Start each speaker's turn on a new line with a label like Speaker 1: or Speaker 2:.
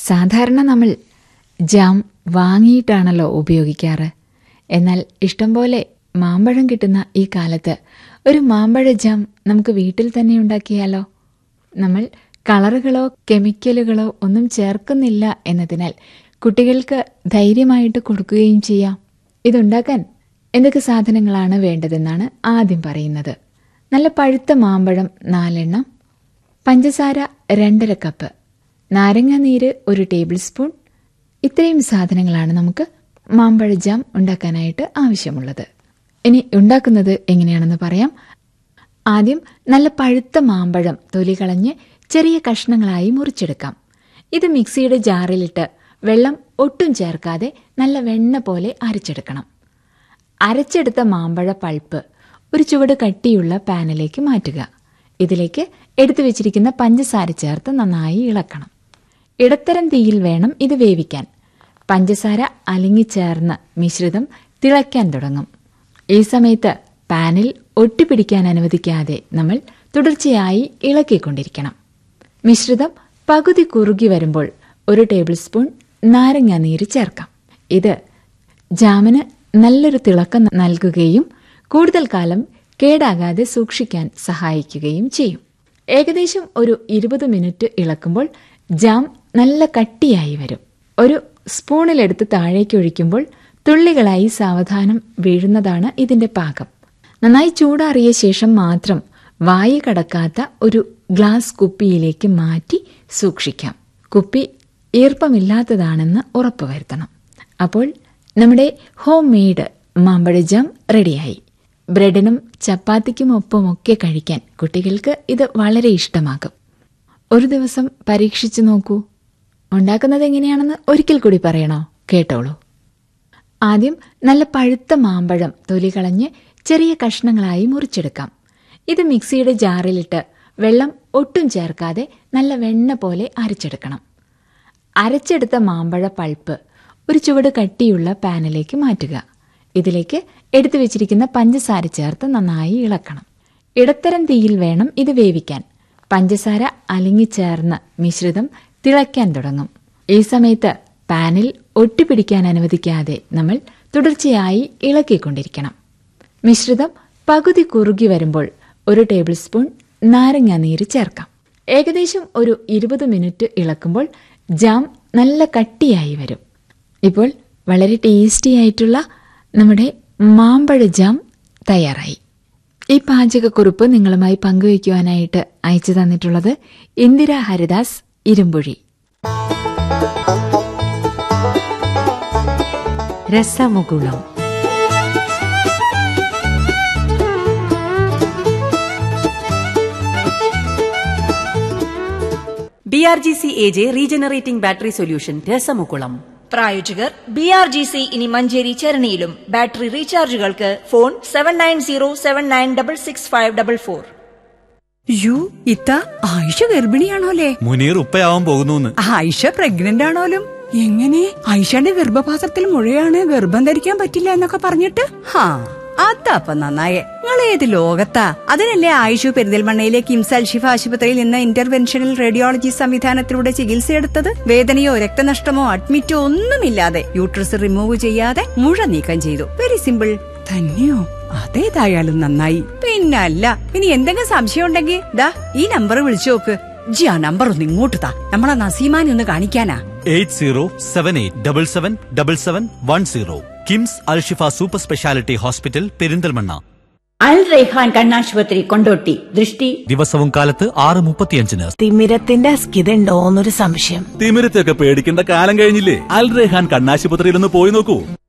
Speaker 1: സാധാരണ നമ്മൾ ജാം വാങ്ങിയിട്ടാണല്ലോ ഉപയോഗിക്കാറ് എന്നാൽ ഇഷ്ടം പോലെ മാമ്പഴം കിട്ടുന്ന ഈ കാലത്ത് ഒരു മാമ്പഴ ജാം നമുക്ക് വീട്ടിൽ തന്നെ ഉണ്ടാക്കിയാലോ നമ്മൾ കളറുകളോ കെമിക്കലുകളോ ഒന്നും ചേർക്കുന്നില്ല എന്നതിനാൽ കുട്ടികൾക്ക് ധൈര്യമായിട്ട് കൊടുക്കുകയും ചെയ്യാം ഇതുണ്ടാക്കാൻ എന്തൊക്കെ സാധനങ്ങളാണ് വേണ്ടതെന്നാണ് ആദ്യം പറയുന്നത് നല്ല പഴുത്ത മാമ്പഴം നാലെണ്ണം പഞ്ചസാര രണ്ടര കപ്പ് നാരങ്ങ നീര് ഒരു ടേബിൾ സ്പൂൺ ഇത്രയും സാധനങ്ങളാണ് നമുക്ക് മാമ്പഴ ജാം ഉണ്ടാക്കാനായിട്ട് ആവശ്യമുള്ളത് ഇനി ഉണ്ടാക്കുന്നത് എങ്ങനെയാണെന്ന് പറയാം ആദ്യം നല്ല പഴുത്ത മാമ്പഴം തൊലി കളഞ്ഞ് ചെറിയ കഷ്ണങ്ങളായി മുറിച്ചെടുക്കാം ഇത് മിക്സിയുടെ ജാറിലിട്ട് വെള്ളം ഒട്ടും ചേർക്കാതെ നല്ല വെണ്ണ പോലെ അരച്ചെടുക്കണം അരച്ചെടുത്ത മാമ്പഴ പൾപ്പ് ഒരു ചുവട് കട്ടിയുള്ള പാനിലേക്ക് മാറ്റുക ഇതിലേക്ക് എടുത്തു വെച്ചിരിക്കുന്ന പഞ്ചസാര ചേർത്ത് നന്നായി ഇളക്കണം ഇടത്തരം തീയിൽ വേണം ഇത് വേവിക്കാൻ പഞ്ചസാര അലിങ്ങിച്ചേർന്ന് മിശ്രിതം തിളയ്ക്കാൻ തുടങ്ങും ഈ സമയത്ത് പാനിൽ ഒട്ടിപ്പിടിക്കാൻ അനുവദിക്കാതെ നമ്മൾ തുടർച്ചയായി ഇളക്കിക്കൊണ്ടിരിക്കണം മിശ്രിതം പകുതി കുറുകി വരുമ്പോൾ ഒരു ടേബിൾ സ്പൂൺ നാരങ്ങ നീര് ചേർക്കാം ഇത് ജാമിന് നല്ലൊരു തിളക്കം നൽകുകയും കൂടുതൽ കാലം കേടാകാതെ സൂക്ഷിക്കാൻ സഹായിക്കുകയും ചെയ്യും ഏകദേശം ഒരു ഇരുപത് മിനിറ്റ് ഇളക്കുമ്പോൾ ജാം നല്ല കട്ടിയായി വരും ഒരു സ്പൂണിലെടുത്ത് താഴേക്ക് ഒഴിക്കുമ്പോൾ തുള്ളികളായി സാവധാനം വീഴുന്നതാണ് ഇതിന്റെ പാകം നന്നായി ചൂടാറിയ ശേഷം മാത്രം വായു കടക്കാത്ത ഒരു ഗ്ലാസ് കുപ്പിയിലേക്ക് മാറ്റി സൂക്ഷിക്കാം കുപ്പി ഈർപ്പമില്ലാത്തതാണെന്ന് ഉറപ്പുവരുത്തണം അപ്പോൾ നമ്മുടെ ഹോം മെയ്ഡ് മാമ്പഴ ജാം റെഡിയായി ബ്രെഡിനും ചപ്പാത്തിക്കും ഒപ്പമൊക്കെ കഴിക്കാൻ കുട്ടികൾക്ക് ഇത് വളരെ ഇഷ്ടമാകും ഒരു ദിവസം പരീക്ഷിച്ചു നോക്കൂ ഉണ്ടാക്കുന്നത് എങ്ങനെയാണെന്ന് ഒരിക്കൽ കൂടി പറയണോ കേട്ടോളൂ ആദ്യം നല്ല പഴുത്ത മാമ്പഴം തൊലി കളഞ്ഞ് ചെറിയ കഷ്ണങ്ങളായി മുറിച്ചെടുക്കാം ഇത് മിക്സിയുടെ ജാറിലിട്ട് വെള്ളം ഒട്ടും ചേർക്കാതെ നല്ല വെണ്ണ പോലെ അരച്ചെടുക്കണം അരച്ചെടുത്ത മാമ്പഴ പൾപ്പ് ഒരു ചുവട് കട്ടിയുള്ള പാനിലേക്ക് മാറ്റുക ഇതിലേക്ക് എടുത്തു വെച്ചിരിക്കുന്ന പഞ്ചസാര ചേർത്ത് നന്നായി ഇളക്കണം ഇടത്തരം തീയിൽ വേണം ഇത് വേവിക്കാൻ പഞ്ചസാര അലിങ്ങിച്ചേർന്ന് മിശ്രിതം തിളയ്ക്കാൻ തുടങ്ങും ഈ സമയത്ത് പാനിൽ ഒട്ടിപ്പിടിക്കാൻ അനുവദിക്കാതെ നമ്മൾ തുടർച്ചയായി ഇളക്കിക്കൊണ്ടിരിക്കണം മിശ്രിതം പകുതി കുറുകി വരുമ്പോൾ ഒരു ടേബിൾ സ്പൂൺ നാരങ്ങ നീര് ചേർക്കാം ഏകദേശം ഒരു ഇരുപത് മിനിറ്റ് ഇളക്കുമ്പോൾ ജാം നല്ല കട്ടിയായി വരും ഇപ്പോൾ വളരെ ടേസ്റ്റി ആയിട്ടുള്ള നമ്മുടെ മാമ്പഴ ജാം തയ്യാറായി ഈ പാചകക്കുറിപ്പ് നിങ്ങളുമായി പങ്കുവയ്ക്കുവാനായിട്ട് അയച്ചു തന്നിട്ടുള്ളത് ഇന്ദിര ഹരിദാസ് ഇരുമ്പുഴി
Speaker 2: രസമുകുളം
Speaker 3: B R G C A J regenerating battery solution രസമുകുളം
Speaker 4: പ്രായോജകർ ബി ആർ ജി സി ഇനി മഞ്ചേരി ചരണിയിലും ബാറ്ററി റീചാർജുകൾക്ക് phone seven nine zero seven nine double six five double four
Speaker 5: യു ഇത്ത ആയിഷ ഗർഭിണിയാണോലേ
Speaker 6: മുനീർ ഉപ്പയാവാൻ പോകുന്നു
Speaker 5: ആയിഷ പ്രഗ്നന്റ് ആണോലും എങ്ങനെ ആയിഷയുടെ ഗർഭപാത്രത്തിൽ മുഴയാണ് ഗർഭം ധരിക്കാൻ പറ്റില്ല എന്നൊക്കെ പറഞ്ഞിട്ട് ഹാ അതപ്പ നന്നായേ നിങ്ങൾ ഏത് ലോകത്താ അതിനല്ലേ ആയിഷു പെരിന്തൽമണ്ണയിലെ കിംസ് അൽഷിഫ ആശുപത്രിയിൽ നിന്ന് ഇന്റർവെൻഷണൽ റേഡിയോളജി സംവിധാനത്തിലൂടെ ചികിത്സയെടുത്തത് വേദനയോ രക്തനഷ്ടമോ അഡ്മിറ്റോ ഒന്നുമില്ലാതെ യൂട്രസ് റിമൂവ് ചെയ്യാതെ മുഴ നീക്കം ചെയ്തു വെരി സിമ്പിൾ തന്നെയോ അതേതായാലും നന്നായി പിന്നല്ല ഇനി എന്തെങ്കിലും സംശയം ഉണ്ടെങ്കിൽ ദാ ഈ നമ്പർ വിളിച്ചു നോക്ക് ജി ആ നമ്പർ ഒന്ന് ഇങ്ങോട്ട് താ നമ്മളെ നസീമാനെ ഒന്ന് കാണിക്കാനാ
Speaker 6: eight zero seven eight double seven double seven one zero KIMS Alshifa super speciality hospital Perinthalmanna
Speaker 7: Al Raihan കണ്ണാശുപത്രി കൊണ്ടോട്ടി ദൃഷ്ടി
Speaker 6: ദിവസവും കാലത്ത് ആറ് മുപ്പത്തിയഞ്ചിന്
Speaker 2: തിമിരത്തിന്റെ അസ്കിതണ്ടോന്നൊരു സംശയം
Speaker 8: തിമിരത്തൊക്കെ പേടിക്കേണ്ട കാലം കഴിഞ്ഞില്ലേ അൽ റെഹാൻ കണ്ണാശുപത്രിയിൽ ഒന്ന് പോയി നോക്കൂ